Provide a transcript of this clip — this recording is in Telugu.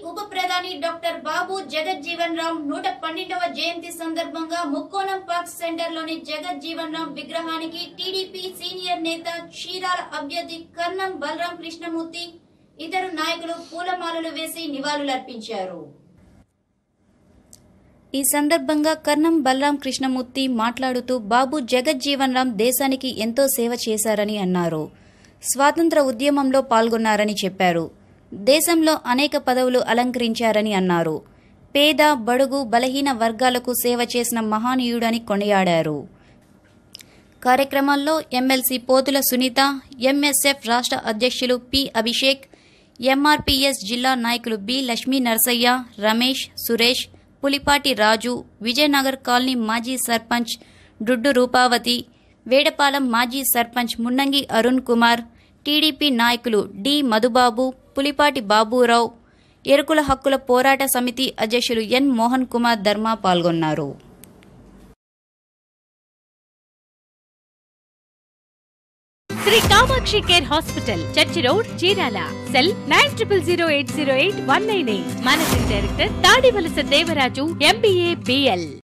ఉప ప్రధాని డాక్టర్ బాబు జగజ్జీవన్ రామ్ నూట పన్నెండవ జయంతి సందర్భంగా ముక్కోణం పార్క్ సెంటర్ లోని జగజ్జీవన్ రామ్ విగ్రహానికి టీడీపీ సీనియర్ నేత క్షీరాల అభ్యర్థి కర్ణం బలరాం కృష్ణమూర్తి ఇతరు నాయకులు పూలమాలలు వేసి నివాళులర్పించారు ఈ సందర్భంగా కర్ణం బలరాం కృష్ణమూర్తి మాట్లాడుతూ బాబు జగజ్జీవన్ రామ్ దేశానికి ఎంతో సేవ చేశారని అన్నారు స్వాతంత్ర ఉద్యమంలో పాల్గొన్నారని చెప్పారు దేశంలో అనేక పదవులు అలంకరించారని అన్నారు పేద బడుగు బలహీన వర్గాలకు సేవ చేసిన మహానీయుడని కొనియాడారు కార్యక్రమంలో ఎమ్మెల్సీ పోతుల సునీత ఎంఎస్ఎఫ్ రాష్ట్ర అధ్యక్షులు పి అభిషేక్ ఎంఆర్పీఎస్ జిల్లా నాయకులు బి లక్ష్మీ నరసయ్య రమేష్ సురేష్ పులిపాటి రాజు విజయనగర్ కాలనీ మాజీ సర్పంచ్ డుడ్డు రూపావతి వేడపాలెం మాజీ సర్పంచ్ మున్నంగి అరుణ్ కుమార్ టీడీపీ నాయకులు డి మధుబాబు పులిపాటి బాబురావు ఎరుకుల హక్కుల పోరాట సమితి అధ్యక్షులు ఎన్ మోహన్ కుమార్ ధర్మ పాల్గొన్నారు Sri Kamakshi care hospital church road Chirala cell nine triple zero eight zero eight one nine eight managing director Tadivalasa Devaraju MBA BL